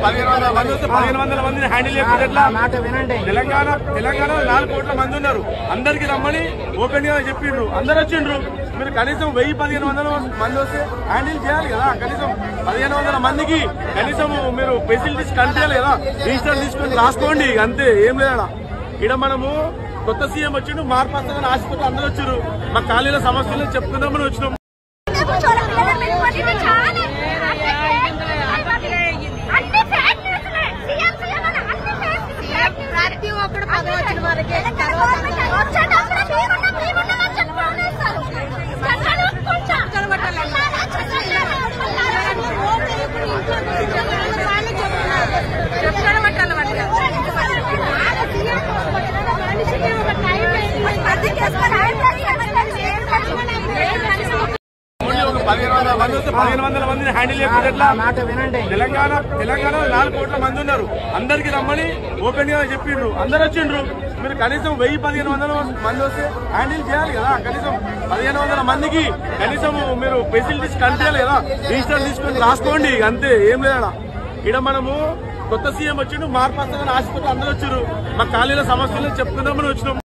పదిహేను వందల మంది వస్తే పదిహేను వందల మందిని హ్యాండిల్ చేయకపోతే ఎట్లా మాట వినండి తెలంగాణ తెలంగాణ నాలుగు కోట్ల మంది ఉన్నారు అందరికి రమ్మని ఓపెన్ గా చెప్పిండ్రు అందరు వచ్చిండ్రు మీరు కనీసం వెయ్యి పదిహేను వందల మంది వస్తే హ్యాండిల్ చేయాలి కదా కనీసం పదిహేను వందల మందికి కనీసం మీరు ఫెసిలిటీస్ కనిపించాలి కదా రిజిస్టర్ తీసుకొని రాసుకోండి అంతే ఏం లేదా ఇక్కడ మనము కొత్త సీఎం వచ్చిండు మార్పు వస్తుందని ఆశపడి అందరూ వచ్చారు మా ఖాళీల సమస్యలు చెప్తున్నామని వచ్చినాం ప్రతి ఒక్కడు పదవి వచ్చిన వారికి తర్వాత ఓన్లీ ఒక పదిహేను వందల మంది వస్తే పదిహేను వందల మందిని హ్యాండిల్ చేయకపోతే ఎట్లా మాట వినండి తెలంగాణ తెలంగాణ నాలుగు కోట్ల మంది ఉన్నారు అందరికి రమ్మని ఓపెన్ గా చెప్పిండ్రు అందరు వచ్చిండ్రు మీరు కనీసం వెయ్యి పదిహేను వందల మంది వస్తే హ్యాండిల్ చేయాలి కదా కనీసం పదిహేను వందల మందికి కనీసం మీరు ఫెసిలిటీస్ కనిపించాలి కదా రిజిస్టర్ తీసుకొని రాసుకోండి అంతే ఏం లేదా ఇక్కడ మనము కొత్త సీఎం వచ్చిండు మార్పు వస్తుందని ఆశపడి అందరూ వచ్చారు మా ఖాళీల సమస్యలు చెప్తున్నామని వచ్చినాం